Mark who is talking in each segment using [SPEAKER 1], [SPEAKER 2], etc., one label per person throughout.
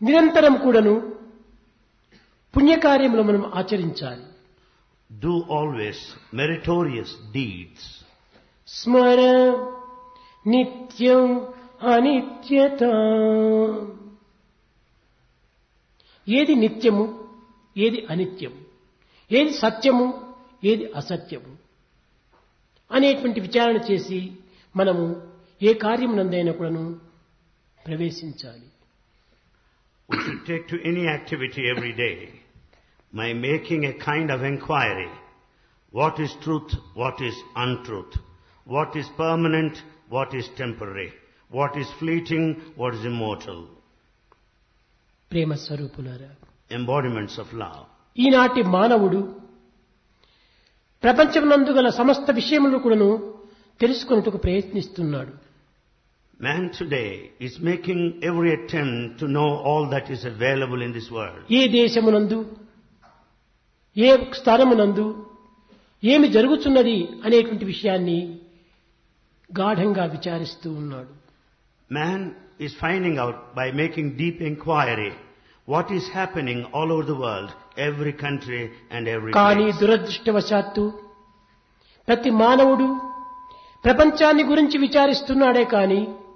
[SPEAKER 1] నిరంతరం కూడాను పుణ్యకార్యములు మనం ఆచరించాలి
[SPEAKER 2] Do always meritorious deeds.
[SPEAKER 1] స్మర నిత్యం అనిత్యత ఏది నిత్యము ఏది అనిత్యము ఏది సత్యము ఏది అసత్యము అనేటువంటి విచారణ చేసి మనము ఏ కార్యమునందైనా కూడాను ప్రవేశించాలి
[SPEAKER 2] We should take to any activity every day by making a kind of inquiry. What is truth? What is untruth? What is permanent? What is temporary? What is fleeting? What is immortal?
[SPEAKER 1] ప్రేమ స్వరూపులారా
[SPEAKER 2] Embodiments of love.
[SPEAKER 1] ఈనాటి మానవుడు ప్రపంచమునందు గల సమస్త విషయములు కూడాను తెలుసుకొనుటకు ప్రయత్నిస్తున్నాడు
[SPEAKER 2] Man today is making every attempt to know all that is available in this world.
[SPEAKER 1] ఏ దేశమునందు ఏ స్థానమునందు ఏమి జరుగుతున్నది అనేటువంటి విషయాన్ని గాఢంగా విచారిస్తూ ఉన్నాడు
[SPEAKER 2] Man is finding out by making deep inquiry what is happening all over the world, every country and every
[SPEAKER 1] కానీ
[SPEAKER 2] place.
[SPEAKER 1] దురదృష్టవశాత్తు ప్రతి మానవుడు ప్రపంచాన్ని గురించి విచారిస్తున్నాడే కాని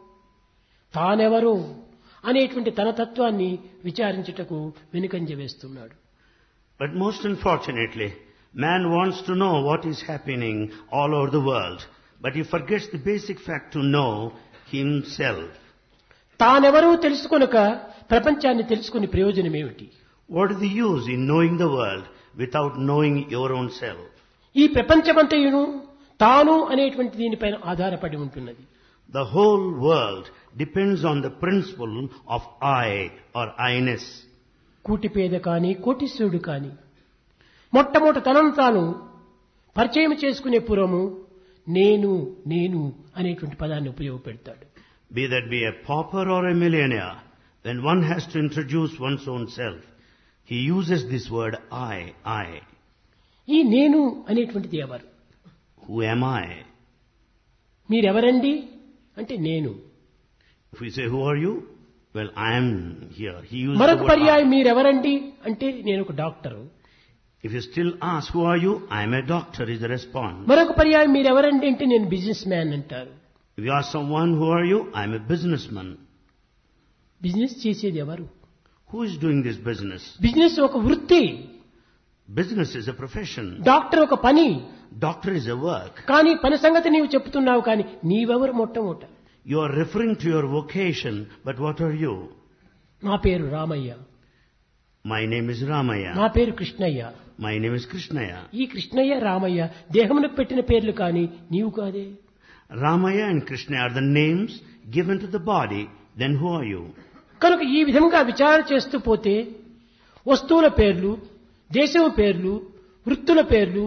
[SPEAKER 1] తానెవరో అనేటువంటి తన తత్వాన్ని విచారించుటకు వెనుకంజ వేస్తున్నాడు
[SPEAKER 2] But most unfortunately, man wants to know what is happening all over the world, but he forgets the basic fact to know himself.
[SPEAKER 1] తానెవరో తెలుసుకొనక ప్రపంచాన్ని తెలుసుకునే ప్రయోజనం ఏమిటి
[SPEAKER 2] What is the use in knowing the world without knowing your own self?
[SPEAKER 1] ఈ ప్రపంచమంతయును తాను అనేటువంటి దీనిపైన ఆధారపడి ఉంటున్నది
[SPEAKER 2] The whole world depends on the principle of I or I-ness.
[SPEAKER 1] కూటి పేద కాని కోటీశ్వరుడు కాని మొట్టమొదట తనను తాను పరిచయం చేసుకునే పూర్వము నేను నేను అనేటువంటి పదాన్ని ఉపయోగపెడతాడు
[SPEAKER 2] Be that be a pauper or a millionaire, when one has to introduce one's own self, he uses this word I, I.
[SPEAKER 1] ఈ నేను అనేటువంటిది ఎవరు
[SPEAKER 2] Who am I?
[SPEAKER 1] మీరెవరండి అంటే నేను
[SPEAKER 2] If we say, who are you? Well, I am here. He uses the
[SPEAKER 1] మరొక
[SPEAKER 2] word
[SPEAKER 1] పర్యాయం
[SPEAKER 2] I.
[SPEAKER 1] మీరెవరండి అంటే నేను ఒక doctor
[SPEAKER 2] If you still ask, who are you? I am a doctor is the response.
[SPEAKER 1] మరొక పర్యాయం మీరెవరండి అంటే నేను బిజినెస్ మ్యాన్ అంటారు
[SPEAKER 2] If you ask someone, who are you? I am a businessman.
[SPEAKER 1] Business చేసేది ఎవరు
[SPEAKER 2] Who is doing this business?
[SPEAKER 1] Business ఒక వృత్తి
[SPEAKER 2] Business is a profession.
[SPEAKER 1] Doctor ఒక పని
[SPEAKER 2] Doctor is a work.
[SPEAKER 1] కానీ పని సంగతి నీవు చెప్తున్నావు కానీ నీవెవరు మొట్టమొదట
[SPEAKER 2] You are referring to your vocation, but what are you?
[SPEAKER 1] నా పేరు Ramayya
[SPEAKER 2] My name is Ramaya.
[SPEAKER 1] నా పేరు Krishnaiah
[SPEAKER 2] My name is Krishnaya.
[SPEAKER 1] ఈ కృష్ణయ్య రామయ్య దేహమునకు పెట్టిన పేర్లు కానీ నీవు కాదే
[SPEAKER 2] Ramaya and Krishna are the names given to the body. Then who are you?
[SPEAKER 1] కనుక ఈ విధంగా విచారణ చేస్తూ పోతే వస్తువుల పేర్లు దేశం పేర్లు వృత్తుల పేర్లు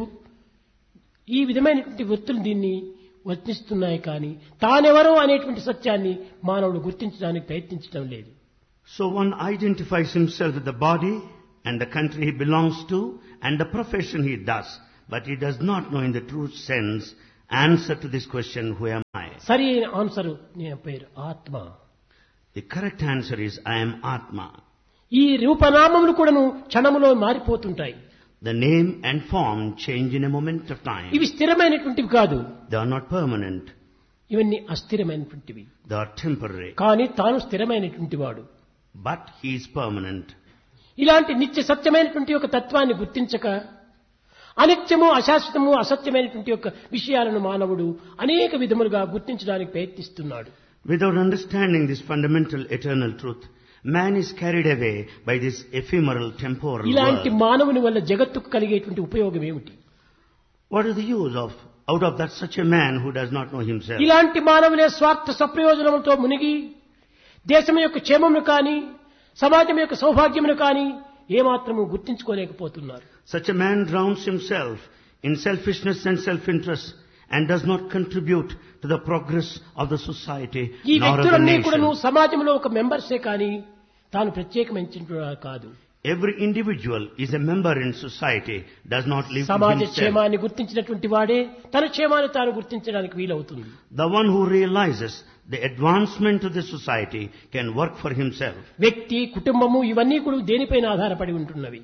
[SPEAKER 1] ఈ విధమైనటువంటి వృత్తులు దీన్ని వర్తిస్తున్నాయి కానీ తానెవరో అనేటువంటి సత్యాన్ని మానవుడు గుర్తించడానికి ప్రయత్నించడం లేదు
[SPEAKER 2] So one identifies himself with the body and the country he belongs to and the profession he does, but he does not know in the true sense answer to this question, who am I?
[SPEAKER 1] సరి అయిన answer నేను పేరు ఆత్మ
[SPEAKER 2] The correct answer is, I am Atma.
[SPEAKER 1] ఈ రూపనామములు కూడాను క్షణములో మారిపోతుంటాయి
[SPEAKER 2] The name and form change in a moment of time.
[SPEAKER 1] ఇవి స్థిరమైనటువంటివి కాదు
[SPEAKER 2] They are not permanent.
[SPEAKER 1] ఇవన్నీ అస్థిరమైనటువంటివి
[SPEAKER 2] They are temporary.
[SPEAKER 1] కానీ తాను స్థిరమైనటువంటి వాడు
[SPEAKER 2] But he is permanent.
[SPEAKER 1] ఇలాంటి నిత్య సత్యమైనటువంటి ఒక తత్వాన్ని గుర్తించక అనిత్యము అశాశ్వతము అసత్యమైనటువంటి యొక్క విషయాలను మానవుడు అనేక విధములుగా గుర్తించడానికి ప్రయత్నిస్తున్నాడు
[SPEAKER 2] Without understanding this fundamental eternal truth, man is carried away by this ephemeral temporal
[SPEAKER 1] ఇలాంటి
[SPEAKER 2] world.
[SPEAKER 1] మానవుని వల్ల జగత్తుకు కలిగేటువంటి ఉపయోగం ఏమిటి
[SPEAKER 2] What is the use of out of that such a man who does not know himself?
[SPEAKER 1] ఇలాంటి మానవులే స్వార్థ సప్రయోజనములతో మునిగి దేశం యొక్క క్షేమమును కానీ సమాజం యొక్క సౌభాగ్యమును కానీ ఏమాత్రము గుర్తించుకోలేకపోతున్నారు
[SPEAKER 2] Such a man drowns himself in selfishness and self-interest and does not contribute to the progress of the society
[SPEAKER 1] ఈ
[SPEAKER 2] nor of the
[SPEAKER 1] వ్యక్తులన్నీ కూడాను
[SPEAKER 2] nation.
[SPEAKER 1] సమాజంలో ఒక మెంబర్సే కానీ తాను ప్రత్యేకమైన కాదు
[SPEAKER 2] Every individual is a member in society, does not live for
[SPEAKER 1] సమాజ
[SPEAKER 2] himself.
[SPEAKER 1] క్షేమాన్ని గుర్తించినటువంటి వాడే తన క్షేమాన్ని తాను గుర్తించడానికి వీలవుతుంది
[SPEAKER 2] The one who realizes the advancement of the society, can work for himself.
[SPEAKER 1] వ్యక్తి కుటుంబము ఇవన్నీ కూడా దేనిపైన ఆధారపడి ఉంటున్నవి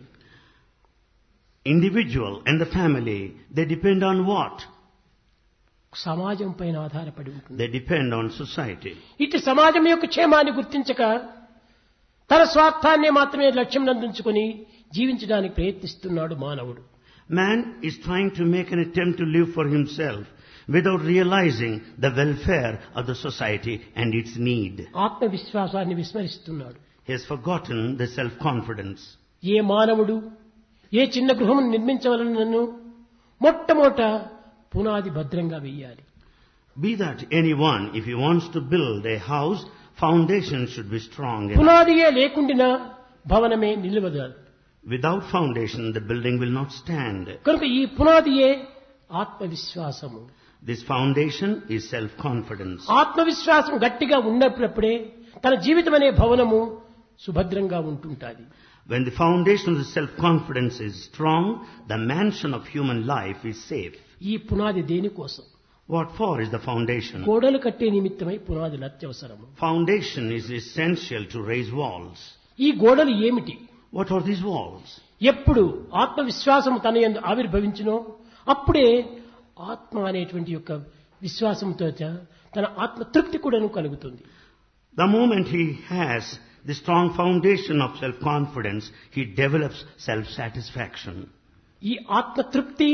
[SPEAKER 2] Individual and the family, they depend on what?
[SPEAKER 1] సమాజం పైన ఆధారపడి ఉంటుంది
[SPEAKER 2] They depend on society.
[SPEAKER 1] ఇటు సమాజం యొక్క క్షేమాన్ని గుర్తించక తన స్వార్థాన్నే మాత్రమే లక్ష్యం నందించుకొని జీవించడానికి ప్రయత్నిస్తున్నాడు మానవుడు
[SPEAKER 2] Man is trying to make an attempt to live for himself without realizing the welfare of the society and its need.
[SPEAKER 1] ఆత్మవిశ్వాసాన్ని విస్మరిస్తున్నాడు
[SPEAKER 2] He has forgotten the self-confidence.
[SPEAKER 1] ఏ మానవుడు ఏ చిన్న గృహం నిర్మించవలనను మొట్టమొదట పునాది భద్రంగా వెయ్యాలి
[SPEAKER 2] Be that anyone, if he wants to build a house, foundation should be strong. enough.
[SPEAKER 1] పునాదియే లేకుండినా భవనమే నిలవదు
[SPEAKER 2] Without foundation, the building will not stand.
[SPEAKER 1] కనుక ఈ పునాదియే ఆత్మవిశ్వాసము
[SPEAKER 2] This foundation is self-confidence.
[SPEAKER 1] ఆత్మవిశ్వాసం గట్టిగా ఉన్నప్పుడే తన జీవితం అనే భవనము సుభద్రంగా ఉంటుంటాది
[SPEAKER 2] When the foundation of the self-confidence is strong, the mansion of human life is safe.
[SPEAKER 1] ఈ పునాది దేనికోసం
[SPEAKER 2] What for is the foundation?
[SPEAKER 1] గోడలు కట్టే నిమిత్తమై పునాదులు అత్యవసరము
[SPEAKER 2] Foundation is essential to raise walls.
[SPEAKER 1] ఈ గోడలు ఏమిటి
[SPEAKER 2] What are these walls?
[SPEAKER 1] ఎప్పుడు ఆత్మవిశ్వాసం తన యందు ఆవిర్భవించునో అప్పుడే ఆత్మ అనేటువంటి యొక్క విశ్వాసంతో చ- తన ఆత్మ తృప్తి కూడాను కలుగుతుంది
[SPEAKER 2] The moment he has the strong foundation of self-confidence, he develops self-satisfaction.
[SPEAKER 1] ఈ ఆత్మ తృప్తి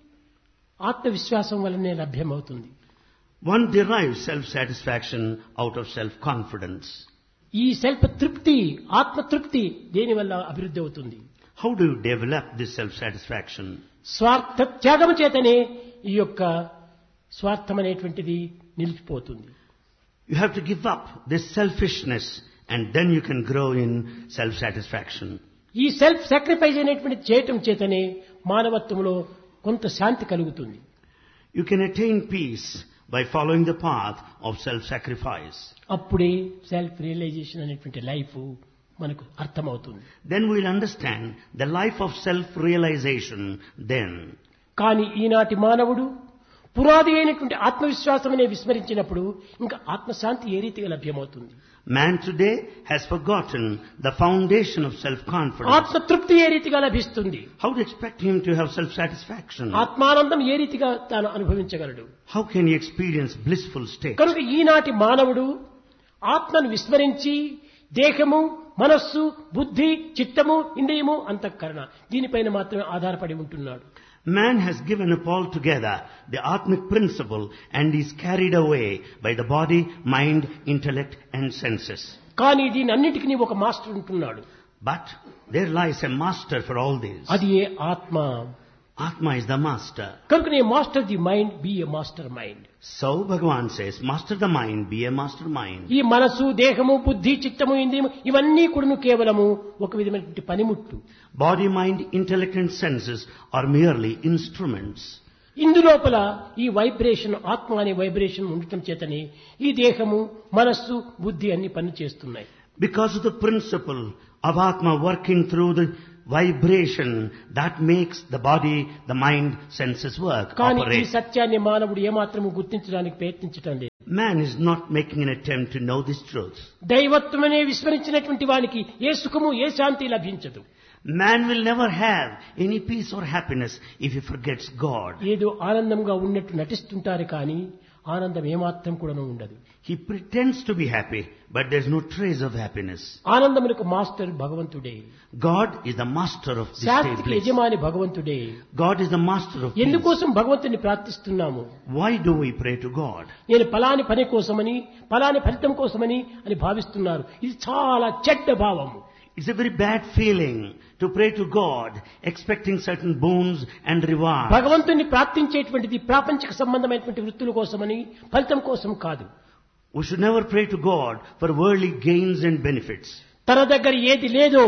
[SPEAKER 1] ఆత్మవిశ్వాసం వలనే లభ్యమవుతుంది
[SPEAKER 2] One derives self-satisfaction out of self-confidence.
[SPEAKER 1] ఈ సెల్ఫ్ తృప్తి ఆత్మ తృప్తి దేనివల్ల అభివృద్ధి అవుతుంది
[SPEAKER 2] How do you develop this self-satisfaction?
[SPEAKER 1] స్వార్థ త్యాగం చేతనే ఈ యొక్క స్వార్థం అనేటువంటిది నిలిచిపోతుంది
[SPEAKER 2] You have to give up this selfishness and then you can grow in self-satisfaction.
[SPEAKER 1] ఈ సెల్ఫ్ సాక్రిఫైస్ అనేటువంటి చేయటం చేతనే మానవత్వంలో కొంత శాంతి కలుగుతుంది
[SPEAKER 2] You can attain peace by following the path of self-sacrifice.
[SPEAKER 1] అప్పుడే సెల్ఫ్ రియలైజేషన్ అనేటువంటి లైఫ్ మనకు అర్థమవుతుంది
[SPEAKER 2] Then we'll understand the life of self-realization then.
[SPEAKER 1] కానీ ఈనాటి మానవుడు పునాది అయినటువంటి ఆత్మవిశ్వాసం అనే విస్మరించినప్పుడు ఇంకా ఆత్మశాంతి ఏ రీతిగా లభ్యమవుతుంది
[SPEAKER 2] Man today has forgotten the foundation of self-confidence.
[SPEAKER 1] ఆత్మతృప్తి ఏ రీతిగా లభిస్తుంది
[SPEAKER 2] How to expect him to have self-satisfaction?
[SPEAKER 1] ఆత్మానందం ఏ రీతిగా తాను అనుభవించగలడు
[SPEAKER 2] How can he experience blissful state?
[SPEAKER 1] కనుక ఈనాటి మానవుడు ఆత్మను విస్మరించి దేహము మనస్సు బుద్ధి చిత్తము ఇంద్రియము అంతఃకరణ దీనిపైన మాత్రమే ఆధారపడి ఉంటున్నాడు
[SPEAKER 2] Man has given up altogether the Atmic principle and is carried away by the body, mind, intellect and senses.
[SPEAKER 1] కానీ దీని అన్నిటికీ ఒక మాస్టర్ ఉంటున్నాడు
[SPEAKER 2] But there lies a master for all this.
[SPEAKER 1] అది ఏ ఆత్మ
[SPEAKER 2] Atma is the master.
[SPEAKER 1] కనుక నే master the mind be a master mind
[SPEAKER 2] So Bhagavan says, master the mind, be a master mind.
[SPEAKER 1] ఈ మనసు దేహము బుద్ధి చిత్తము ఇంద్రియము ఇవన్నీ కూడాను కేవలము ఒక విధమైనటువంటి పనిముట్లు
[SPEAKER 2] Body, mind, intellect and senses are merely instruments.
[SPEAKER 1] ఇందులోపల ఈ వైబ్రేషన్ ఆత్మ అనే వైబ్రేషన్ ఉండటం చేతనే ఈ దేహము మనస్సు బుద్ధి అన్ని పని చేస్తున్నాయి
[SPEAKER 2] Because of the principle of Atma working through the vibration that makes the body, the mind, senses work,
[SPEAKER 1] కానీ ఈ
[SPEAKER 2] operate.
[SPEAKER 1] సత్యాన్ని మానవుడు ఏమాత్రము గుర్తించడానికి ప్రయత్నించటం లేదు
[SPEAKER 2] Man is not making an attempt to know this truth.
[SPEAKER 1] దైవత్వమనే విస్మరించినటువంటి వానికి ఏ సుఖము ఏ శాంతి లభించదు
[SPEAKER 2] Man will never have any peace or happiness if he forgets God.
[SPEAKER 1] ఏదో ఆనందంగా ఉన్నట్టు నటిస్తుంటారు కానీ ఆనందం ఏమాత్రం కూడా ఉండదు
[SPEAKER 2] He pretends to be happy, but there's no trace of happiness.
[SPEAKER 1] ఆనందములకు మాస్టర్ భగవంతుడే
[SPEAKER 2] God is the master of this state
[SPEAKER 1] శాంతికి
[SPEAKER 2] bliss.
[SPEAKER 1] యజమాని భగవంతుడే
[SPEAKER 2] God is the master of peace.
[SPEAKER 1] ఎందుకోసం భగవంతుని ప్రార్థిస్తున్నాము
[SPEAKER 2] Why do we pray to God?
[SPEAKER 1] నేను పలాని పని కోసమని పలాని ఫలితం కోసమని అని భావిస్తున్నారు ఇది చాలా చెడ్డ భావము
[SPEAKER 2] It's a very bad feeling to pray to God, expecting certain boons and rewards.
[SPEAKER 1] భగవంతుని ప్రార్థించేటువంటిది ప్రాపంచిక సంబంధమైనటువంటి వృత్తుల కోసమని ఫలితం కోసం కాదు
[SPEAKER 2] We should never pray to God for worldly gains and benefits.
[SPEAKER 1] తన దగ్గర ఏది లేదో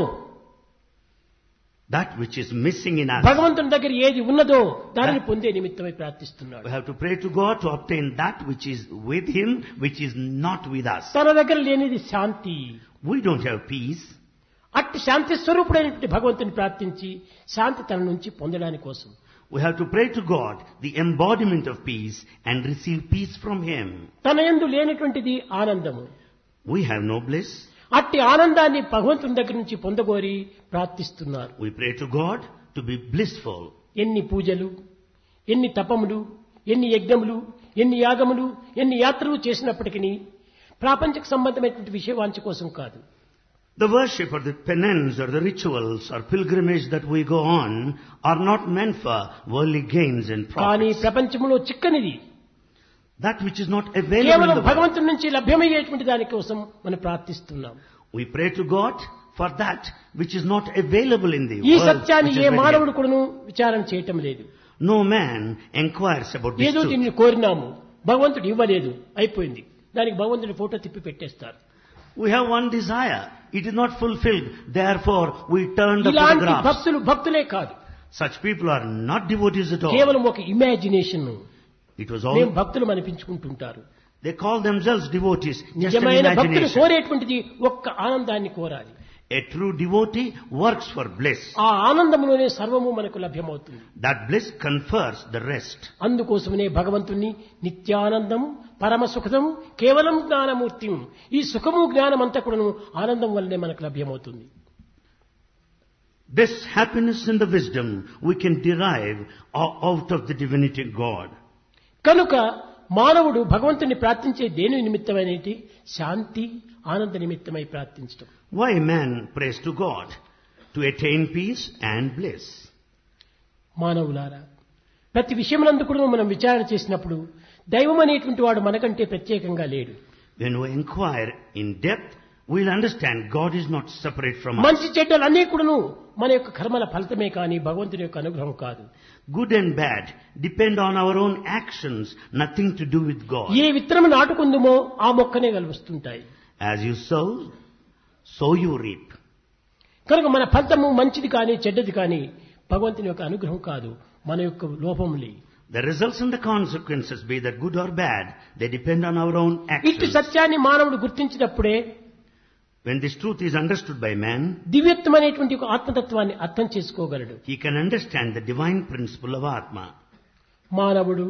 [SPEAKER 2] That which is missing in us.
[SPEAKER 1] భగవంతుని దగ్గర ఏది ఉన్నదో దానిని పొందే నిమిత్తమై ప్రార్థిస్తున్నాడు
[SPEAKER 2] We have to pray to God to obtain that which is with Him, which is not with us.
[SPEAKER 1] తన దగ్గర లేనిది శాంతి
[SPEAKER 2] We don't have peace.
[SPEAKER 1] అట్టి శాంతి స్వరూపుడైనటువంటి భగవంతుని ప్రార్థించి శాంతి తన నుంచి పొందడానికి కోసం
[SPEAKER 2] We have to pray to God, the embodiment of peace, and receive peace from Him.
[SPEAKER 1] తన యందు లేనటువంటిది ఆనందము
[SPEAKER 2] We have no bliss.
[SPEAKER 1] అట్టి ఆనందాన్ని భగవంతుని దగ్గర నుంచి పొందగోరి ప్రార్థిస్తున్నారు
[SPEAKER 2] We pray to God to be blissful.
[SPEAKER 1] ఎన్ని పూజలు ఎన్ని తపములు ఎన్ని యజ్ఞములు ఎన్ని యాగములు ఎన్ని యాత్రలు చేసినప్పటికీ ప్రాపంచిక సంబంధమైనటువంటి విషయవాంఛ కోసం కాదు
[SPEAKER 2] The worship or the penance or the rituals or pilgrimage that we go on are not meant for worldly gains and
[SPEAKER 1] కానీ
[SPEAKER 2] profits.
[SPEAKER 1] ప్రపంచంలో చిక్కనిది
[SPEAKER 2] That which is not available in
[SPEAKER 1] కేవలం
[SPEAKER 2] the world.
[SPEAKER 1] భగవంతుని నుంచి లభ్యమయ్యేటువంటి దానికోసం మనం ప్రార్థిస్తున్నాం
[SPEAKER 2] We pray to God for that which is not available in the
[SPEAKER 1] ఈ
[SPEAKER 2] world.
[SPEAKER 1] సత్యాన్ని
[SPEAKER 2] which is
[SPEAKER 1] ఏ
[SPEAKER 2] very
[SPEAKER 1] మానవుడు కూడాను విచారణ చేయటం లేదు
[SPEAKER 2] No man inquires about this
[SPEAKER 1] ఏదో
[SPEAKER 2] truth.
[SPEAKER 1] దీన్ని కోరినాము భగవంతుడు ఇవ్వలేదు అయిపోయింది దానికి భగవంతుడి ఫోటో తిప్పి పెట్టేస్తారు
[SPEAKER 2] We have one desire. It is not fulfilled. Therefore, we turn the
[SPEAKER 1] ఇలాంటి
[SPEAKER 2] photographs.
[SPEAKER 1] భక్తులు భక్తులే కాదు
[SPEAKER 2] Such people are not devotees at all.
[SPEAKER 1] కేవలం ఒక ఇమాజినేషన్
[SPEAKER 2] It was
[SPEAKER 1] మేము
[SPEAKER 2] all,
[SPEAKER 1] భక్తులు అనిపించుకుంటుంటారు
[SPEAKER 2] they call themselves devotees. Just an
[SPEAKER 1] నిజమైన భక్తులు
[SPEAKER 2] imagination.
[SPEAKER 1] కోరేటువంటిది ఒక్క ఆనందాన్ని కోరాలి
[SPEAKER 2] A true devotee works for bliss.
[SPEAKER 1] ఆ ఆనందంలోనే సర్వము మనకు లభ్యమవుతుంది
[SPEAKER 2] That bliss confers the rest.
[SPEAKER 1] అందుకోసమనే భగవంతుణ్ణి నిత్యానందం పరమ సుఖదం కేవలం జ్ఞానమూర్తి ఈ సుఖము జ్ఞానం అంతా కూడాను ఆనందం వల్లనే మనకు లభ్యమవుతుంది
[SPEAKER 2] This happiness and the wisdom we can derive o- out of the divinity of God.
[SPEAKER 1] కనుక మానవుడు భగవంతుని ప్రార్థించే దేని నిమిత్తమైనటి శాంతి ఆనంద నిమిత్తమై ప్రార్థించడం
[SPEAKER 2] Why man prays to God? To attain peace and bliss.
[SPEAKER 1] మానవులారా ప్రతి విషయమునందు కూడా మనం విచారణ చేసినప్పుడు దైవం అనేటువంటి వాడు మనకంటే ప్రత్యేకంగా లేడు
[SPEAKER 2] When we inquire in depth, we'll understand God is not separate from us.
[SPEAKER 1] మంచి చెడ్డలన్నీ కూడాను మన యొక్క కర్మల ఫలితమే కానీ భగవంతుని యొక్క అనుగ్రహం కాదు
[SPEAKER 2] Good and bad depend on our own actions, nothing to do with God.
[SPEAKER 1] ఏ విత్తనం నాటుకుందుమో ఆ మొక్కనే కలుస్తుంటాయి
[SPEAKER 2] As you sow, so you reap.
[SPEAKER 1] కనుక మన ఫలితము మంచిది కానీ చెడ్డది కానీ భగవంతుని యొక్క అనుగ్రహం కాదు మన యొక్క లోపములే
[SPEAKER 2] The results and the consequences, be that good or bad, they depend on our own
[SPEAKER 1] ఇట్టి
[SPEAKER 2] actions.
[SPEAKER 1] సత్యాన్ని మానవుడు గుర్తించినప్పుడే
[SPEAKER 2] When this truth is understood by man,
[SPEAKER 1] దివ్యత్వమైనటువంటి ఒక ఆత్మతత్వాన్ని అర్థం చేసుకోగలడు
[SPEAKER 2] he can understand the divine principle of Atma.
[SPEAKER 1] మానవుడు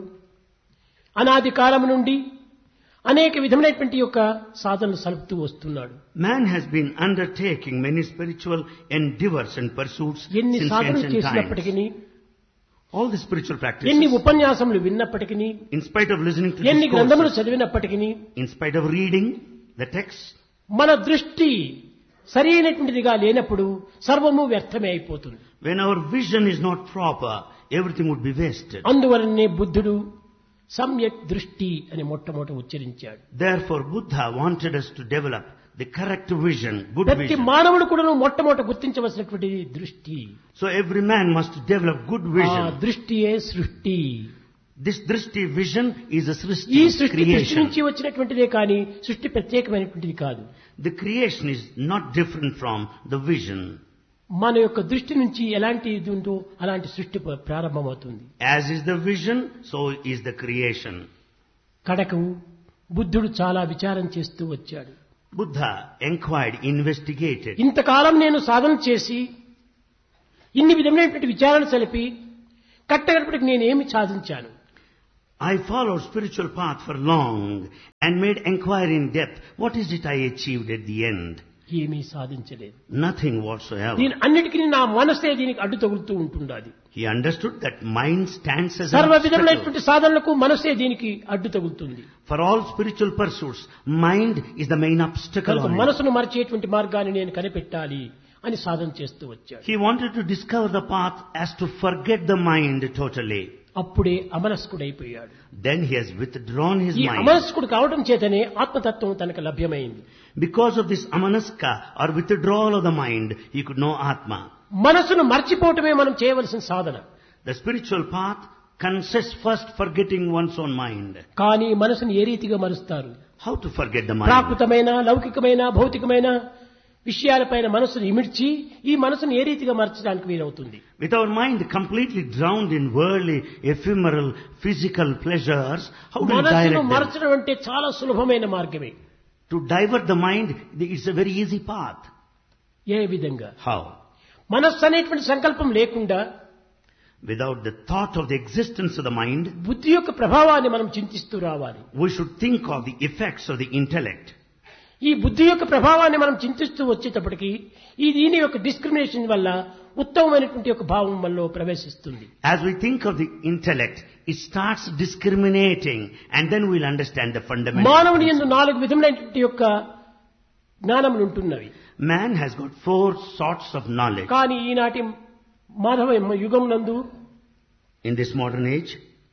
[SPEAKER 1] అనాది కాలం నుండి అనేక విధమైనటువంటి యొక్క సాధనలు సలుపుతూ వస్తున్నాడు
[SPEAKER 2] Man has been undertaking many spiritual endeavors and pursuits
[SPEAKER 1] ఎన్ని
[SPEAKER 2] since
[SPEAKER 1] సాధనలు
[SPEAKER 2] ancient times.
[SPEAKER 1] చేసినప్పటికీ
[SPEAKER 2] All the spiritual
[SPEAKER 1] ఎన్ని
[SPEAKER 2] practices,
[SPEAKER 1] ఉపన్యాసములు విన్నప్పటికీ
[SPEAKER 2] in spite of listening to
[SPEAKER 1] ఎన్ని గ్రంథములు
[SPEAKER 2] discourses,
[SPEAKER 1] చదివినప్పటికీ
[SPEAKER 2] in spite of reading the text,
[SPEAKER 1] మన దృష్టి సరి అయినటువంటిదిగా లేనప్పుడు సర్వము వ్యర్థమే అయిపోతుంది
[SPEAKER 2] when our vision is not proper, everything would be wasted.
[SPEAKER 1] అందువలనే బుద్ధుడు సమ్యక్ దృష్టి అని మొట్టమొదట ఉచ్చరించాడు
[SPEAKER 2] Therefore, Buddha wanted us to develop the correct vision, good
[SPEAKER 1] ప్రతి
[SPEAKER 2] vision.
[SPEAKER 1] మానవుడు కూడా మొట్టమొదట గుర్తించవలసినటువంటి దృష్టి
[SPEAKER 2] So every man must develop good
[SPEAKER 1] ఆ
[SPEAKER 2] vision.
[SPEAKER 1] దృష్టియే సృష్టి
[SPEAKER 2] This drishti vision is a
[SPEAKER 1] ఈ
[SPEAKER 2] srishti,
[SPEAKER 1] సృష్టి దృష్టి
[SPEAKER 2] creation.
[SPEAKER 1] నుంచి వచ్చినటువంటిదే కానీ సృష్టి ప్రత్యేకమైనటువంటిది కాదు
[SPEAKER 2] The creation is not different from the vision.
[SPEAKER 1] మన యొక్క దృష్టి నుంచి ఎలాంటి ఇది ఉందో అలాంటి సృష్టి ప్ర- ప్రారంభమవుతుంది
[SPEAKER 2] As is the vision, so is the creation.
[SPEAKER 1] కడకు బుద్ధుడు చాలా విచారం చేస్తూ వచ్చాడు
[SPEAKER 2] Buddha inquired, investigated.
[SPEAKER 1] ఇంతకాలం నేను సాధన చేసి ఇన్ని విధమైనటువంటి విచారణ సలిపి కట్టగడపటికి నేనేమి సాధించాను
[SPEAKER 2] I followed spiritual path for long and made inquiry in depth. What is it I achieved at the end?
[SPEAKER 1] ఏమీ సాధించలేదు
[SPEAKER 2] Nothing whatsoever.
[SPEAKER 1] దీని అన్నిటికీ నా మనసే దీనికి అడ్డు తగులుతూ ఉంటుండాలి
[SPEAKER 2] He understood that mind stands as an
[SPEAKER 1] సర్వ
[SPEAKER 2] obstacle.
[SPEAKER 1] విధములైనటువంటి సాధనలకు మనసే దీనికి అడ్డు తగులుతుంది
[SPEAKER 2] For all spiritual pursuits, mind is the main obstacle
[SPEAKER 1] కనుక
[SPEAKER 2] on it.
[SPEAKER 1] మనసును మరిచేటువంటి మార్గాన్ని నేను కనిపెట్టాలి అని సాధన చేస్తూ వచ్చాడు
[SPEAKER 2] He wanted to discover the path as to forget the mind totally.
[SPEAKER 1] అప్పుడే అమనస్కుడైపోయాడు
[SPEAKER 2] Then he has withdrawn his
[SPEAKER 1] ఈ
[SPEAKER 2] mind.
[SPEAKER 1] అమనస్కుడు కావడం చేతనే ఆత్మతత్వం తనకు లభ్యమైంది
[SPEAKER 2] Because of this amanaska or withdrawal of the mind, he could know Atma.
[SPEAKER 1] మనసును మర్చిపోవటమే మనం చేయవలసిన సాధన
[SPEAKER 2] The spiritual path consists first forgetting one's own mind.
[SPEAKER 1] కానీ మనసును ఏ రీతిగా మరుస్తారు
[SPEAKER 2] How to forget the mind?
[SPEAKER 1] ప్రాకృతమైన లౌకికమైన భౌతికమైన విషయాలపైన మనసును ఇమిడ్చి ఈ మనసును ఏ రీతిగా మర్చడానికి వీలవుతుంది
[SPEAKER 2] With our mind completely drowned in worldly, ephemeral, physical pleasures, how do we
[SPEAKER 1] మనసును
[SPEAKER 2] direct them?
[SPEAKER 1] మరచడం అంటే చాలా సులభమైన మార్గమే
[SPEAKER 2] To divert the mind, it's a very easy path.
[SPEAKER 1] ఏ విధంగా
[SPEAKER 2] How?
[SPEAKER 1] మనస్సు అనేటువంటి సంకల్పం లేకుండా
[SPEAKER 2] Without the thought of the existence of the mind,
[SPEAKER 1] బుద్ధి యొక్క ప్రభావాన్ని మనం చింతిస్తూ రావాలి
[SPEAKER 2] we should think of the effects of the intellect.
[SPEAKER 1] ఈ బుద్ధి యొక్క ప్రభావాన్ని మనం చింతిస్తూ వచ్చేటప్పటికి ఈ దీని యొక్క డిస్క్రిమినేషన్ వల్ల ఉత్తమమైనటువంటి యొక్క భావం మనలో ప్రవేశిస్తుంది
[SPEAKER 2] As we think of the intellect, it starts discriminating and then we'll understand the fundamental.
[SPEAKER 1] మానవుని ఎందు నాలుగు విధములైనటువంటి యొక్క జ్ఞానములు ఉంటున్నవి
[SPEAKER 2] Man has got four sorts of knowledge.
[SPEAKER 1] కానీ ఈనాటి మాధవ యుగం నందు
[SPEAKER 2] In this modern age,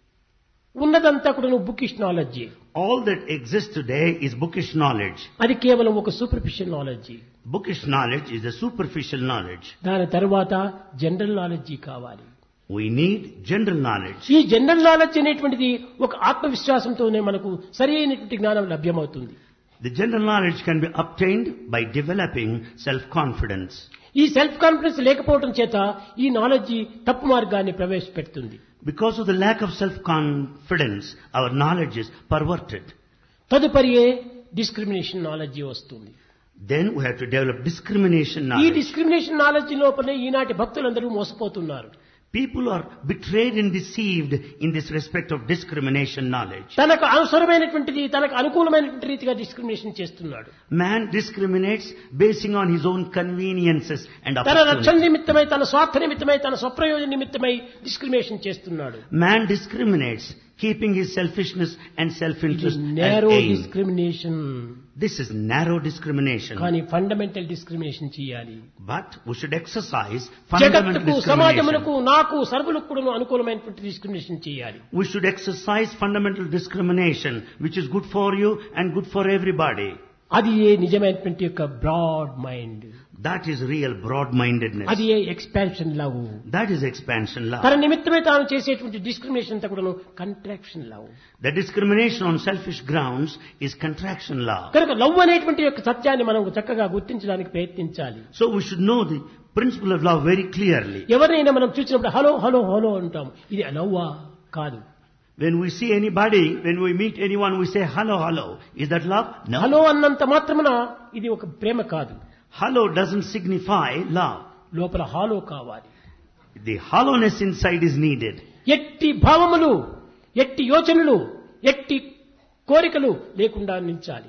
[SPEAKER 1] ఉన్నదంతా కూడా bookish knowledge
[SPEAKER 2] all that exists today is bookish knowledge.
[SPEAKER 1] అది కేవలం ఒక superficial knowledge
[SPEAKER 2] Bookish knowledge is a superficial knowledge.
[SPEAKER 1] దాని తరువాత జనరల్ నాలెడ్జ్ కావాలి
[SPEAKER 2] We need general knowledge.
[SPEAKER 1] ఈ జనరల్ నాలెడ్జ్ అనేటువంటిది ఒక ఆత్మవిశ్వాసంతోనే మనకు సరి అయినటువంటి జ్ఞానం లభ్యమవుతుంది
[SPEAKER 2] The general knowledge can be obtained by developing self-confidence.
[SPEAKER 1] ఈ సెల్ఫ్ కాన్ఫిడెన్స్ లేకపోవడం చేత ఈ నాలెడ్జ్ తప్పు మార్గాన్ని ప్రవేశపెడుతుంది
[SPEAKER 2] Because of the lack of self-confidence, our knowledge is perverted.
[SPEAKER 1] తదుపరియే డిస్క్రిమినేషన్ నాలెడ్జ్ వస్తుంది
[SPEAKER 2] Then we have to develop discrimination
[SPEAKER 1] ఈ
[SPEAKER 2] knowledge.
[SPEAKER 1] డిస్క్రిమినేషన్ నాలెడ్జ్ లోపలే ఈనాటి భక్తులందరూ మోసపోతున్నారు
[SPEAKER 2] People are betrayed and deceived in this respect of discrimination knowledge.
[SPEAKER 1] తనకు అవసరమైనటువంటిది తనకు అనుకూలమైనటువంటి రీతిగా డిస్క్రిమినేషన్ చేస్తున్నాడు
[SPEAKER 2] Man discriminates basing on his own conveniences and
[SPEAKER 1] తన రక్షణ
[SPEAKER 2] opportunities.
[SPEAKER 1] నిమిత్తమై తన స్వార్థ నిమిత్తమై తన స్వప్రయోజన నిమిత్తమై డిస్క్రిమినేషన్ చేస్తున్నాడు
[SPEAKER 2] Man discriminates, keeping his selfishness and self-interest as
[SPEAKER 1] narrow
[SPEAKER 2] aim.
[SPEAKER 1] Discrimination
[SPEAKER 2] This is narrow discrimination.
[SPEAKER 1] కానీ ఫండమెంటల్ డిస్క్రిమినేషన్ చేయాలి
[SPEAKER 2] But we should exercise fundamental
[SPEAKER 1] జగత్తుకు సమాజములకు
[SPEAKER 2] discrimination.
[SPEAKER 1] నాకు సర్వులకు కూడా అనుకూలమైనటువంటి డిస్క్రిమినేషన్ చేయాలి
[SPEAKER 2] We should exercise fundamental discrimination, which is good for you and good for everybody.
[SPEAKER 1] అది ఏ నిజమైనటువంటి యొక్క broad mind
[SPEAKER 2] That is real broad-mindedness.
[SPEAKER 1] అది ఏ expansion love
[SPEAKER 2] That is expansion
[SPEAKER 1] తన
[SPEAKER 2] love.
[SPEAKER 1] నిమిత్తమే తాను చేసేటువంటి డిస్క్రిమినేషన్ అంతా కూడా contraction love
[SPEAKER 2] The discrimination on selfish grounds is contraction love.
[SPEAKER 1] కనుక లవ్ అనేటువంటి యొక్క సత్యాన్ని మనం చక్కగా గుర్తించడానికి ప్రయత్నించాలి
[SPEAKER 2] So we should know the principle of love very clearly.
[SPEAKER 1] ఎవరినైనా మనం చూసినప్పుడు హలో హలో హలో అంటాం ఇది లవ్వా కాదు
[SPEAKER 2] When we see anybody, when we meet anyone, we say hello, hello. Is that love? No.
[SPEAKER 1] Hollow అన్నంత మాత్రమున ఇది ఒక ప్రేమ కాదు
[SPEAKER 2] Hello doesn't signify love.
[SPEAKER 1] లోపల హాలో కావాలి
[SPEAKER 2] The hollowness inside is needed.
[SPEAKER 1] ఎట్టి భావములు ఎట్టి యోచనలు ఎట్టి కోరికలు లేకుండా నిలిచాలి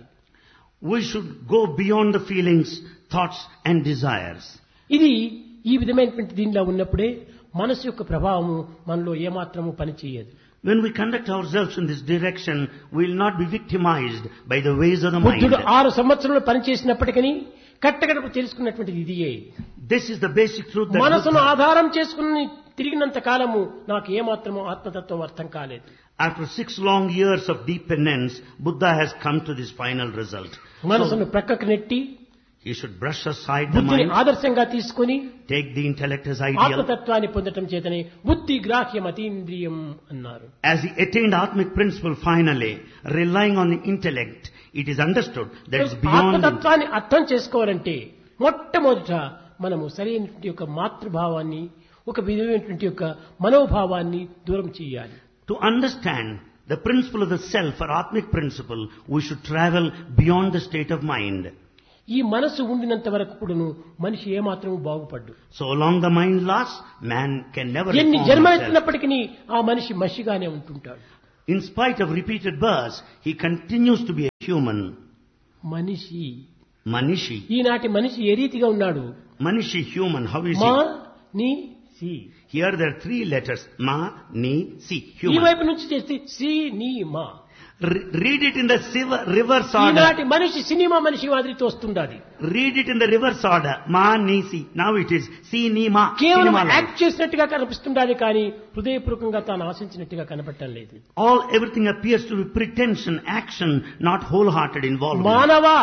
[SPEAKER 2] We should go beyond the feelings, thoughts and desires.
[SPEAKER 1] ఇది ఈ విధమైనటువంటి దీనిలో ఉన్నప్పుడే మనసు యొక్క ప్రభావము మనలో ఏమాత్రము పనిచేయదు
[SPEAKER 2] When we conduct ourselves in this direction, we will not be victimized by the ways of the mind.
[SPEAKER 1] బుద్ధుడు ఆరు సంవత్సరాలు పనిచేసినప్పటికీ కట్టకడకు తెలుసుకున్నటువంటిది ఇదియే
[SPEAKER 2] This is the basic truth that
[SPEAKER 1] మనసును
[SPEAKER 2] Buddha,
[SPEAKER 1] ఆధారం చేసుకుని తిరిగినంత కాలము నాకు ఏమాత్రము ఆత్మతత్వం అర్థం కాలేదు
[SPEAKER 2] after six long years of deep penance, Buddha has come to this final result.
[SPEAKER 1] మనసును ప్రక్కకు నెట్టి
[SPEAKER 2] He should brush aside the
[SPEAKER 1] బుద్ధిని
[SPEAKER 2] mind,
[SPEAKER 1] ఆదర్శంగా తీసుకొని
[SPEAKER 2] take the intellect as ideal.
[SPEAKER 1] ఆత్మతత్వాన్ని పొందటం చేతనే బుద్ధి గ్రాహ్యం అతీంద్రియం అన్నారు
[SPEAKER 2] As he attained Atmic principle finally, relying on the intellect, it is understood that it's beyond the
[SPEAKER 1] ఆత్మతత్వాన్ని అర్థం చేసుకోవాలంటే మొట్టమొదట మనము సరైనటువంటి యొక్క మాతృభావాన్ని ఒక విధమైనటువంటి యొక్క మనోభావాన్ని దూరం చేయాలి
[SPEAKER 2] To understand the principle of the self or Atmic principle, we should travel beyond the state of mind.
[SPEAKER 1] ఈ మనసు ఉండినంత వరకు కూడాను మనిషి ఏమాత్రము బాగుపడ్డు
[SPEAKER 2] So long the mind lasts, man can never
[SPEAKER 1] ఎన్ని
[SPEAKER 2] reform himself.
[SPEAKER 1] జన్మలెత్తినప్పటికీ ఆ మనిషి మనిషిగానే ఉంటుంటాడు
[SPEAKER 2] In spite of repeated births, he continues to be a human.
[SPEAKER 1] మనిషి
[SPEAKER 2] Manishi.
[SPEAKER 1] ఈనాటి మనిషి ఏ రీతిగా ఉన్నాడు
[SPEAKER 2] Manishi human, how is
[SPEAKER 1] మా
[SPEAKER 2] he?
[SPEAKER 1] ని సి
[SPEAKER 2] Here there are three letters. Ma, ni, si.
[SPEAKER 1] ఈ
[SPEAKER 2] Human.
[SPEAKER 1] వైపు నుంచి చేస్తే సి నీ మా
[SPEAKER 2] Re- read it in the siva- reverse order.
[SPEAKER 1] ఈనాటి మనిషి సినిమా మనిషి మాదిరి తోస్తుండాలి
[SPEAKER 2] Read it in the reverse order. Ma, ni, si. Now it is si, ni, ma.
[SPEAKER 1] కేవలం
[SPEAKER 2] Cinema life.
[SPEAKER 1] యాక్ట్ చేసినట్టుగా కనిపిస్తుండాలి కానీ హృదయపూర్వకంగా తాను ఆశించినట్టుగా కనపడటం లేదు
[SPEAKER 2] All, everything appears to be pretension, action, not wholehearted involvement.
[SPEAKER 1] మానవా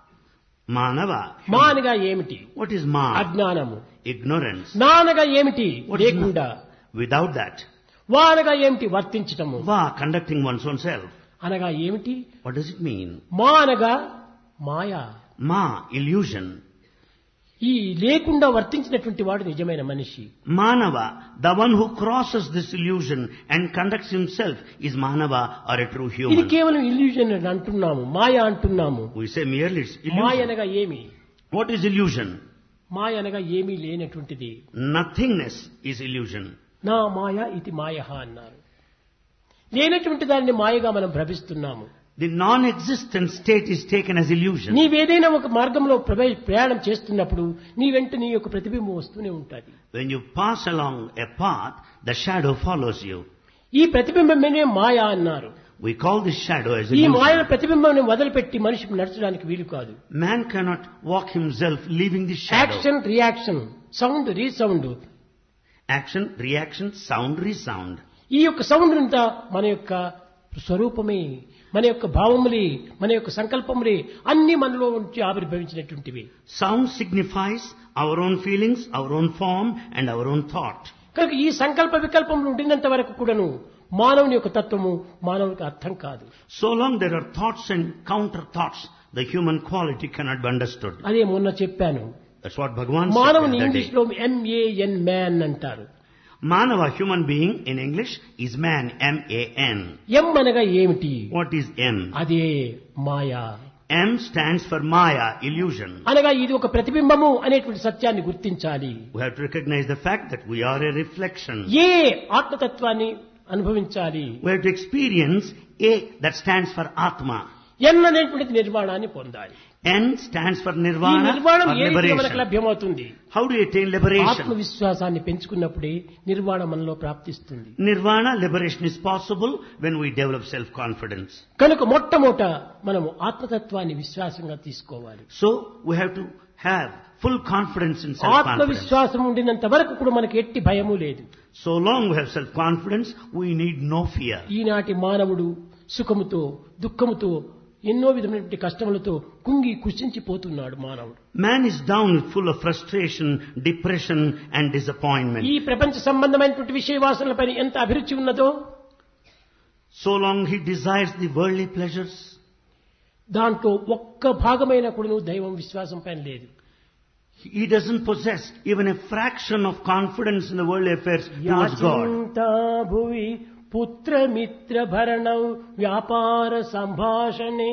[SPEAKER 2] Manava.
[SPEAKER 1] మా అనగా ఏమిటి
[SPEAKER 2] What is ma?
[SPEAKER 1] అజ్ఞానము
[SPEAKER 2] Ignorance.
[SPEAKER 1] నా అనగా ఏమిటి
[SPEAKER 2] What is
[SPEAKER 1] లేకుండా
[SPEAKER 2] Without that.
[SPEAKER 1] వా అనగా ఏమిటి వర్తించటము
[SPEAKER 2] Va, conducting one's own self.
[SPEAKER 1] అనగా ఏమిటి
[SPEAKER 2] What does it mean?
[SPEAKER 1] మా అనగా మాయా
[SPEAKER 2] Ma, illusion.
[SPEAKER 1] ఈ లేకుండా వర్తించినటువంటి వాడు నిజమైన మనిషి
[SPEAKER 2] Manava, the one who crosses this illusion and conducts himself is Manava or a true
[SPEAKER 1] ఇది
[SPEAKER 2] human.
[SPEAKER 1] కేవలం ఇల్యూజన్ అని అంటున్నాము మాయ అంటున్నాము
[SPEAKER 2] We say merely it's
[SPEAKER 1] Maya
[SPEAKER 2] illusion.
[SPEAKER 1] అనగా ఏమి
[SPEAKER 2] What is illusion?
[SPEAKER 1] మాయ అనగా ఏమీ లేనటువంటిది
[SPEAKER 2] Nothingness is illusion.
[SPEAKER 1] నా మాయ ఇది మాయ అన్నారు లేనటువంటి దానిని మాయగా మనం భ్రమిస్తున్నాము
[SPEAKER 2] The non-existent state is taken as illusion.
[SPEAKER 1] నీవేదైనా ఒక మార్గంలో ప్రవే- ప్రయాణం చేస్తున్నప్పుడు నీ వెంట నీ యొక్క ప్రతిబింబం వస్తూనే ఉంటుంది
[SPEAKER 2] When you pass along a path, the shadow follows you.
[SPEAKER 1] ఈ ప్రతిబింబమే మాయ అన్నారు
[SPEAKER 2] We call this shadow as
[SPEAKER 1] ఈ మాయల
[SPEAKER 2] illusion.
[SPEAKER 1] ప్రతిబింబం వదిలిపెట్టి మనిషి నడచడానికి వీలు కాదు
[SPEAKER 2] Man cannot walk himself leaving the shadow.
[SPEAKER 1] Action reaction sound resound
[SPEAKER 2] Action, reaction, sound, resound.
[SPEAKER 1] ఈ యొక్క సౌండ్ అంతా మన యొక్క స్వరూపమే మన యొక్క భావములే మన యొక్క సంకల్పములే అన్ని మనలో నుంచి ఆవిర్భవించినటువంటివి
[SPEAKER 2] Sound signifies our own feelings, our own form, and our own thought.
[SPEAKER 1] కనుక ఈ సంకల్ప వికల్పములు ఉండినంత వరకు కూడాను మానవుని యొక్క తత్వము మానవునికి అర్థం కాదు
[SPEAKER 2] So long there are thoughts and counter thoughts, the human quality cannot be understood.
[SPEAKER 1] అదే మొన్న చెప్పాను
[SPEAKER 2] That's what Bhagavan said
[SPEAKER 1] మానవుని
[SPEAKER 2] the other
[SPEAKER 1] ఇంగ్లీష్
[SPEAKER 2] day.
[SPEAKER 1] లో ఎంఏఎన్ మ్యాన్ అంటారు
[SPEAKER 2] Manava, human being, in English, is man, M-A-N.
[SPEAKER 1] M అనగా ఏమిటి
[SPEAKER 2] What is M?
[SPEAKER 1] అదే మాయా
[SPEAKER 2] M stands for Maya, illusion.
[SPEAKER 1] అనగా ఇది ఒక ప్రతిబింబము అనేటువంటి సత్యాన్ని గుర్తించాలి
[SPEAKER 2] We have to recognize the fact that we are a reflection.
[SPEAKER 1] ఏ ఆత్మతత్వాన్ని అనుభవించాలి
[SPEAKER 2] We have to experience A that stands for Atma.
[SPEAKER 1] ఎన్ అనేటువంటిది నిర్మాణాన్ని పొందాలి
[SPEAKER 2] N stands for
[SPEAKER 1] ఈ
[SPEAKER 2] Nirvana
[SPEAKER 1] నిర్మాణం
[SPEAKER 2] or
[SPEAKER 1] ఏ రీతిగా మనకు
[SPEAKER 2] liberation.
[SPEAKER 1] లభ్యమవుతుంది
[SPEAKER 2] How do you attain liberation?
[SPEAKER 1] ఆత్మవిశ్వాసాన్ని పెంచుకున్నప్పుడే నిర్వాణం మనలో ప్రాప్తిస్తుంది
[SPEAKER 2] Nirvana, liberation is possible when we develop self-confidence.
[SPEAKER 1] కనుక మొట్టమొదట మనము ఆత్మతత్వాన్ని విశ్వాసంగా తీసుకోవాలి
[SPEAKER 2] So, we have to have full confidence in self-confidence.
[SPEAKER 1] ఆత్మవిశ్వాసం ఉండినంత వరకు కూడా మనకి ఎట్టి భయము లేదు
[SPEAKER 2] So long we have self-confidence, we need no fear.
[SPEAKER 1] ఈనాటి మానవుడు సుఖముతో దుఃఖముతో ఎన్నో విధమైనటువంటి కష్టములతో కుంగి కుషించిపోతున్నాడు మానవుడు
[SPEAKER 2] Man is down full of frustration, depression and disappointment.
[SPEAKER 1] ఈ ప్రపంచ సంబంధమైనటువంటి విషయ వాసనలపై ఎంత అభిరుచి ఉన్నదో
[SPEAKER 2] So long he desires the worldly pleasures.
[SPEAKER 1] దాంట్లో ఒక్క భాగమైన కూడా దైవం విశ్వాసం పైన లేదు
[SPEAKER 2] He doesn't possess even a fraction of confidence in the worldly affairs towards God.
[SPEAKER 1] యాచింతా భువి పుత్రమిత్ర భరణం వ్యాపార సంభాషణే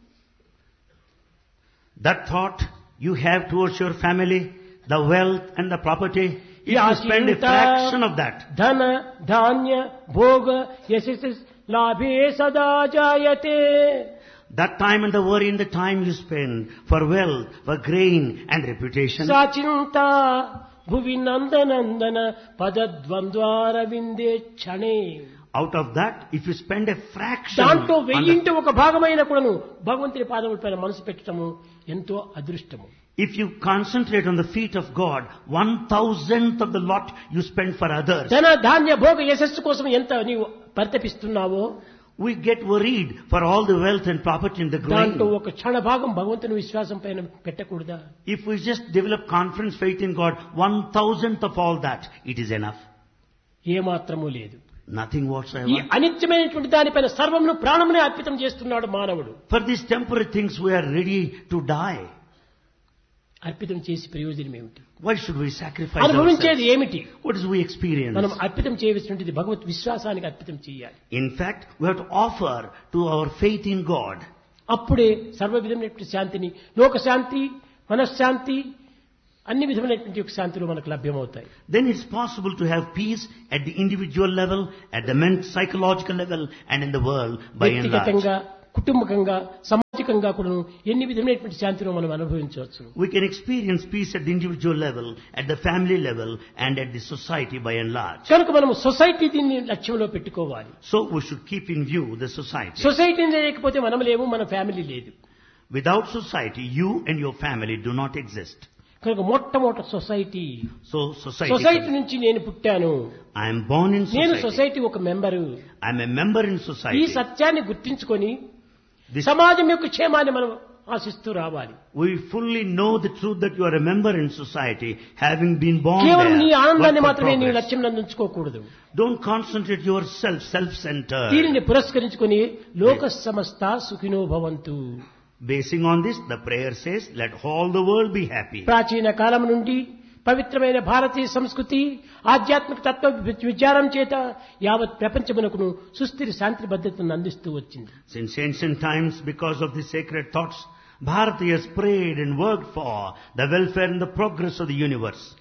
[SPEAKER 2] That thought you have towards your family, the wealth and the property, if you spend a
[SPEAKER 1] యాచింతా
[SPEAKER 2] fraction of that,
[SPEAKER 1] ధన ధాన్య భోగ యశస్ లాభే సదా జాయతే
[SPEAKER 2] that time and the worry and the time you spend for wealth, for gain and reputation,
[SPEAKER 1] సాచింత Bhuvi నందనందన పదద్వంద్వార విందే క్షణే
[SPEAKER 2] out of that, if you spend a fraction
[SPEAKER 1] దాంట్లో
[SPEAKER 2] on the
[SPEAKER 1] వెయ్యింటి ఒక భాగమైన కూడాను భగవంతుని పాదముల పైన మనసు పెట్టడము ఎంతో అదృష్టము
[SPEAKER 2] If you concentrate on the feet of God, one thousandth of the lot you spend for others,
[SPEAKER 1] ధన ధాన్య భోగ యశస్సు కోసం ఎంత నీవు పరితపిస్తున్నావో
[SPEAKER 2] we get worried for all the wealth and property in the
[SPEAKER 1] దాంట్లో
[SPEAKER 2] grain.
[SPEAKER 1] ఒక క్షణ భాగం భగవంతుని విశ్వాసం పైన పెట్టకూడదా
[SPEAKER 2] If we just develop confidence, faith in God, one thousandth of all that, it is enough.
[SPEAKER 1] ఏమాత్రము లేదు
[SPEAKER 2] Nothing
[SPEAKER 1] ఈ
[SPEAKER 2] whatsoever.
[SPEAKER 1] అనిత్యమైనటువంటి దానిపైన సర్వమును ప్రాణమునే అర్పితం చేస్తున్నాడు మానవుడు
[SPEAKER 2] For these temporary things, we are ready to die.
[SPEAKER 1] అర్పితం చేసి ప్రయోజనం ఏమిటి
[SPEAKER 2] Why should we sacrifice
[SPEAKER 1] అనుభవించేది
[SPEAKER 2] ourselves?
[SPEAKER 1] ఏమిటి
[SPEAKER 2] What is we experience?
[SPEAKER 1] మనం అర్పితం చేయవలసినది భగవత్ విశ్వాసానికి అర్పితం చేయాలి
[SPEAKER 2] In fact, we have to offer to our faith in God.
[SPEAKER 1] అప్పుడే సర్వ విధమైనటువంటి శాంతిని లోక శాంతి మనశ్శాంతి అన్ని విధమైనటువంటి యొక్క శాంతులు మనకు లభ్యమవుతాయి
[SPEAKER 2] Then it's possible to have peace at the individual level, at the mental, psychological level, and in the world by and large.
[SPEAKER 1] వ్యక్తిగతంగా కుటుంబకంగా సామాజికంగా కూడా ఎన్ని విధమైనటువంటి శాంతిని మనం అనుభవించవచ్చు
[SPEAKER 2] We can experience peace at the individual level, at the family level, and at the society by and large.
[SPEAKER 1] కనుక మనం సొసైటీ దీన్ని లక్ష్యంలో పెట్టుకోవాలి
[SPEAKER 2] So we should keep in view the society.
[SPEAKER 1] Society లేకపోతే మనం లేవు మన ఫ్యామిలీ లేదు
[SPEAKER 2] Without society, you and your family do not exist.
[SPEAKER 1] కనుక మొట్టమొదటి సొసైటీ
[SPEAKER 2] So society.
[SPEAKER 1] సొసైటీ నుంచి నేను పుట్టాను
[SPEAKER 2] I am born in
[SPEAKER 1] నేను
[SPEAKER 2] society.
[SPEAKER 1] సొసైటీ ఒక member
[SPEAKER 2] I am a member in
[SPEAKER 1] ఈ
[SPEAKER 2] society.
[SPEAKER 1] సత్యాన్ని గుర్తించుకొని
[SPEAKER 2] This,
[SPEAKER 1] సమాజం యొక్క క్షేమాన్ని మనం ఆశిస్తూ రావాలి
[SPEAKER 2] we fully know the truth that you are a member in society, having been born
[SPEAKER 1] కేవలం నీ
[SPEAKER 2] there.
[SPEAKER 1] ఆనందాన్ని
[SPEAKER 2] work for
[SPEAKER 1] మాత్రమే నీ
[SPEAKER 2] progress.
[SPEAKER 1] లక్ష్యం ఉంచుకోకూడదు
[SPEAKER 2] Don't concentrate yourself, self-centered.
[SPEAKER 1] దీనిని పురస్కరించుకొని లోక సమస్త సుఖినో భవంతు
[SPEAKER 2] Basing on this, the prayer says, let all the world be happy.
[SPEAKER 1] ప్రాచీన కాలం నుండి పవిత్రమైన భారతీయ సంస్కృతి ఆధ్యాత్మిక తత్వ విచారం చేత యావత్ ప్రపంచమునకును సుస్థిర శాంతి భద్రతను అందిస్తూ వచ్చింది
[SPEAKER 2] Since ancient times, because of the sacred thoughts, Bharati has prayed and worked for the welfare and the progress of the universe.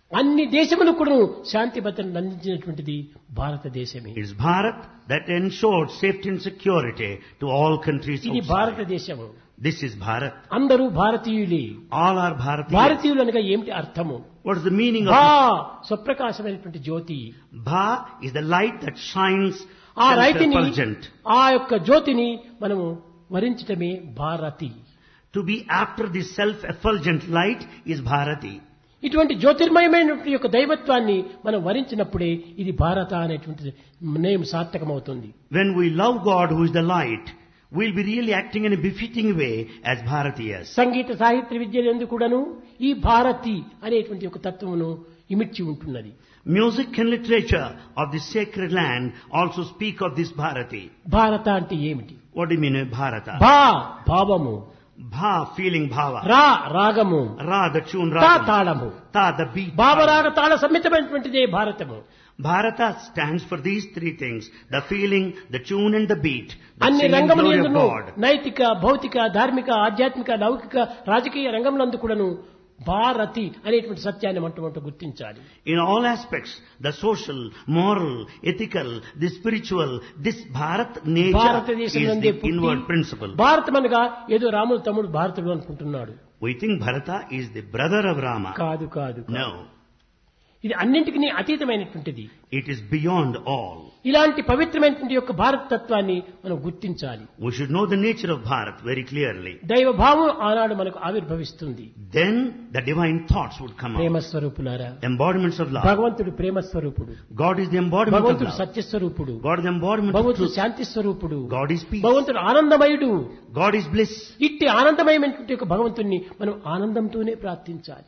[SPEAKER 1] అన్ని దేశములకు కూడా శాంతి భద్రతను అందించినటువంటిది భారతదేశమే
[SPEAKER 2] It's Bharat that ensured safety and security to all countries
[SPEAKER 1] ఇది
[SPEAKER 2] outside.
[SPEAKER 1] భారతదేశము
[SPEAKER 2] This is Bharat.
[SPEAKER 1] అందరూ భారతీయులే
[SPEAKER 2] All are Bharatiyas.
[SPEAKER 1] భారతీయులు అనగా ఏమిటి అర్థము
[SPEAKER 2] What is the meaning
[SPEAKER 1] భా
[SPEAKER 2] of
[SPEAKER 1] స్వప్రకాశమైనటువంటి Jyothi
[SPEAKER 2] Bha is the light that shines
[SPEAKER 1] ఆ రైతిని
[SPEAKER 2] self-effulgent.
[SPEAKER 1] ఆ యొక్క జ్యోతిని మనము వరించటమే Bharati
[SPEAKER 2] To be after this self-effulgent light is Bharati.
[SPEAKER 1] ఇటువంటి జ్యోతిర్మయమైనటువంటి యొక్క దైవత్వాన్ని మనం వరించినప్పుడే ఇది భారత అనేటువంటి నేమ్ సార్థకమవుతుంది
[SPEAKER 2] When we love God who is the light, we'll be really acting in a befitting way as Bharatiyas.
[SPEAKER 1] సంగీత సాహిత్య విద్యలు ఎందుకు కూడాను ఈ భారతి అనేటువంటి ఒక తత్వమును ఇమిడ్చి ఉంటున్నది
[SPEAKER 2] Music and literature of this sacred land also speak of this Bharati.
[SPEAKER 1] భారత అంటే ఏమిటి
[SPEAKER 2] What do you mean by Bharata?
[SPEAKER 1] భా భావము
[SPEAKER 2] Bha, feeling bhava.
[SPEAKER 1] రా రాగము
[SPEAKER 2] Ra, the tune
[SPEAKER 1] తా
[SPEAKER 2] ragam.
[SPEAKER 1] తాళము
[SPEAKER 2] Ta, the beat.
[SPEAKER 1] భావరాగ తాళ సమ్మితమైనటువంటిదే భారతము
[SPEAKER 2] Bharata stands for these three things. The feeling, the tune and the beat. The
[SPEAKER 1] అన్ని
[SPEAKER 2] singing
[SPEAKER 1] రంగముల
[SPEAKER 2] glory of
[SPEAKER 1] యందును
[SPEAKER 2] God.
[SPEAKER 1] నైతిక భౌతిక ధార్మిక ఆధ్యాత్మిక లౌకిక రాజకీయ రంగములందు కూడాను భారతి అనేటువంటి సత్యాన్ని మొట్టమొదట గుర్తించాలి
[SPEAKER 2] In all aspects, the social, moral, ethical, the spiritual, this Bharat nature
[SPEAKER 1] భారతదేశం
[SPEAKER 2] is
[SPEAKER 1] నందే
[SPEAKER 2] the inward principle.
[SPEAKER 1] భారతం అనగా ఏదో రాముడు తమ్ముడు భారతుడు అనుకుంటున్నాడు
[SPEAKER 2] We think Bharata is the brother of Rama.
[SPEAKER 1] కాదు కాదు కాదు.
[SPEAKER 2] No,
[SPEAKER 1] ఇది అన్నింటికి అతీతమైనటువంటిది
[SPEAKER 2] it is beyond all.
[SPEAKER 1] ఇలాంటి పవిత్రమైనటువంటి యొక్క భారత తత్వాన్ని మనం గుర్తించాలి
[SPEAKER 2] We should know the nature of Bharat very clearly.
[SPEAKER 1] దైవ భావం ఆనాడు మనకు ఆవిర్భవిస్తుంది
[SPEAKER 2] Then the divine thoughts would come
[SPEAKER 1] Prema
[SPEAKER 2] out.
[SPEAKER 1] స్వరూపులారా
[SPEAKER 2] Embodiments of love.
[SPEAKER 1] భగవంతుడు ప్రేమ స్వరూపుడు
[SPEAKER 2] God is the embodiment of
[SPEAKER 1] భగవంతుడు
[SPEAKER 2] love.
[SPEAKER 1] సత్యస్వరూపుడు
[SPEAKER 2] God is the embodiment of
[SPEAKER 1] భగవంతుడు
[SPEAKER 2] truth.
[SPEAKER 1] శాంతి స్వరూపుడు
[SPEAKER 2] God is peace.
[SPEAKER 1] భగవంతుడు ఆనందమయుడు
[SPEAKER 2] God is bliss.
[SPEAKER 1] ఇట్టి ఆనందమయమైనటువంటి యొక్క భగవంతుణ్ణి మనం ఆనందంతోనే ప్రార్థించాలి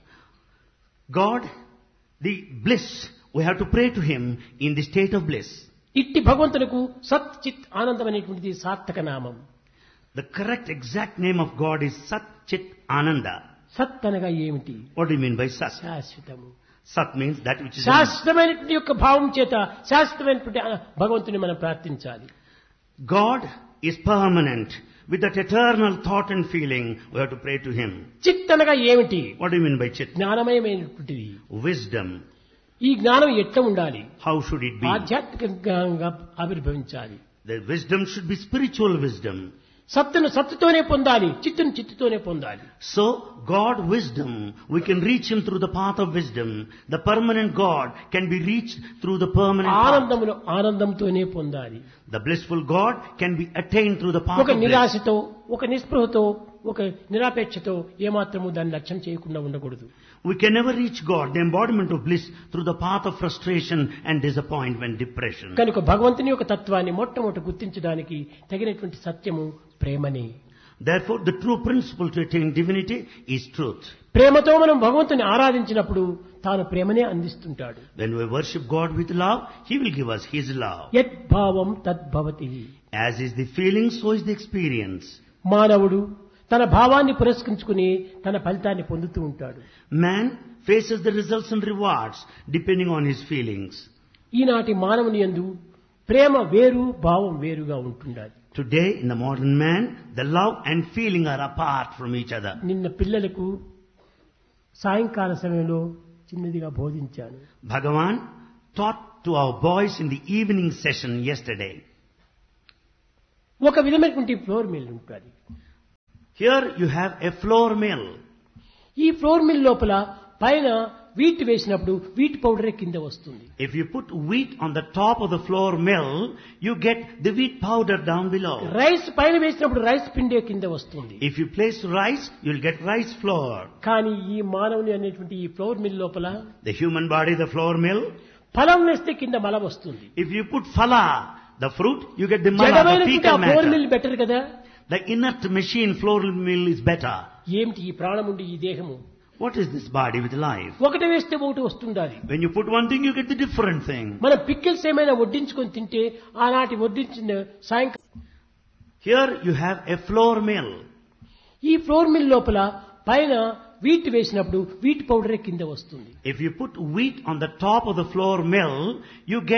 [SPEAKER 2] God, the bliss, we have to pray to Him in the state of bliss.
[SPEAKER 1] ఇట్టి భగవంతులకు సత్ చిత్ ఆనందం అనేటువంటిది సార్థక నామం
[SPEAKER 2] The correct exact name of God is Sat Chit Ananda.
[SPEAKER 1] సత్ అనగా ఏమిటి
[SPEAKER 2] What do you mean by Sat?
[SPEAKER 1] శాశ్వతము
[SPEAKER 2] Sat means that which is
[SPEAKER 1] శాశ్వతమైనటువంటి యొక్క భావం చేత శాశ్వతమైనటువంటి ఆ భగవంతుని మనం ప్రార్థించాలి
[SPEAKER 2] God is permanent. With that eternal thought and feeling, we have to pray to Him.
[SPEAKER 1] చిత్ అనగా ఏమిటి
[SPEAKER 2] What do you mean by Chit?
[SPEAKER 1] జ్ఞానమయమైనటువంటిది
[SPEAKER 2] Wisdom.
[SPEAKER 1] ఈ జ్ఞానం ఎట్లా ఉండాలి
[SPEAKER 2] How should it be?
[SPEAKER 1] ఆధ్యాత్మికంగా ఆవిర్భవించాలి
[SPEAKER 2] The wisdom should be spiritual wisdom.
[SPEAKER 1] సత్తును సత్తుతోనే పొందాలి చిత్తును చిత్తుతోనే పొందాలి
[SPEAKER 2] So, God wisdom, we can reach Him through the path of wisdom. The permanent God can be reached through the permanent path.
[SPEAKER 1] ఆనందమును ఆనందంతోనే పొందాలి
[SPEAKER 2] The blissful God can be attained through the path
[SPEAKER 1] ఒక
[SPEAKER 2] of bliss.
[SPEAKER 1] నిరాశతో ఒక నిస్పృహతో ఒక నిరాపేక్షతో ఏమాత్రము దాన్ని లక్ష్యం చేయకుండా ఉండకూడదు
[SPEAKER 2] We can never reach God, the embodiment of bliss, through the path of frustration and disappointment, depression.
[SPEAKER 1] కనుక భగవంతుని యొక్క తత్వాన్ని మొట్టమొదటి గుర్తించడానికి తగినటువంటి సత్యము ప్రేమని
[SPEAKER 2] Therefore, the true principle to attain divinity is truth.
[SPEAKER 1] ప్రేమతో మనం భగవంతుని ఆరాధించినప్పుడు తాను ప్రేమనే అందిస్తుంటాడు
[SPEAKER 2] When we worship God with love, He will give us His love.
[SPEAKER 1] యద్భావం తద్భవతి
[SPEAKER 2] As is the feeling, so is the experience.
[SPEAKER 1] మానవుడు తన భావాన్ని పురస్కరించుకుని తన ఫలితాన్ని పొందుతూ ఉంటాడు
[SPEAKER 2] Man faces the results and rewards depending on his feelings.
[SPEAKER 1] ఈనాటి మానవుని యందు ప్రేమ వేరు భావం వేరుగా ఉంటుండాలి
[SPEAKER 2] Today, in the modern man, the love and feeling are apart from each other.
[SPEAKER 1] నిన్న పిల్లలకు సాయంకాల సమయంలో చిన్నదిగా బోధించాను
[SPEAKER 2] Bhagavan taught to our boys in the evening session yesterday.
[SPEAKER 1] ఒక విధమైనటువంటి ఫ్లోర్ మిల్ ఉంటుంది
[SPEAKER 2] Here you have a flour mill.
[SPEAKER 1] ఈ flour mill లోపల పైన వీట్ వేసినప్పుడు వీట్ పౌడరే కింద వస్తుంది
[SPEAKER 2] If you put wheat on the top of the flour mill, you get the wheat powder down below.
[SPEAKER 1] Rice పైన వేసినప్పుడు rice పిండే కింద వస్తుంది
[SPEAKER 2] If you place rice, you'll get rice flour.
[SPEAKER 1] కానీ ఈ మానవుని అనేటువంటి ఈ ఫ్లోర్ మిల్ లోపల
[SPEAKER 2] The human body, the flour mill.
[SPEAKER 1] ఫలం వేస్తే కింద మల వస్తుంది
[SPEAKER 2] If you put phala, the fruit, you get the mala, the
[SPEAKER 1] జడమైనటువంటి ఆ
[SPEAKER 2] fecal
[SPEAKER 1] flour
[SPEAKER 2] matter.
[SPEAKER 1] Mill better కదా
[SPEAKER 2] The inert machine floral mill is better.
[SPEAKER 1] ఏమిటి ఈ ప్రాణం ఉండి ఈ దేహము
[SPEAKER 2] What is this body with life?
[SPEAKER 1] ఒకటి వేస్తే ఒకటి వస్తుండాలి
[SPEAKER 2] When you put one thing, you get the different thing.
[SPEAKER 1] మనం పిక్కిల్స్ ఏమైనా వడ్డించుకొని తింటే ఆనాటి వడ్డించిన సాయంకాలం
[SPEAKER 2] Here you have a flour mill.
[SPEAKER 1] ఈ ఫ్లోర్ మిల్ లోపల పైన వీట్ వేసినప్పుడు వీట్ పౌడరే కింద వస్తుంది
[SPEAKER 2] If you put wheat on the top of the flour mill, you get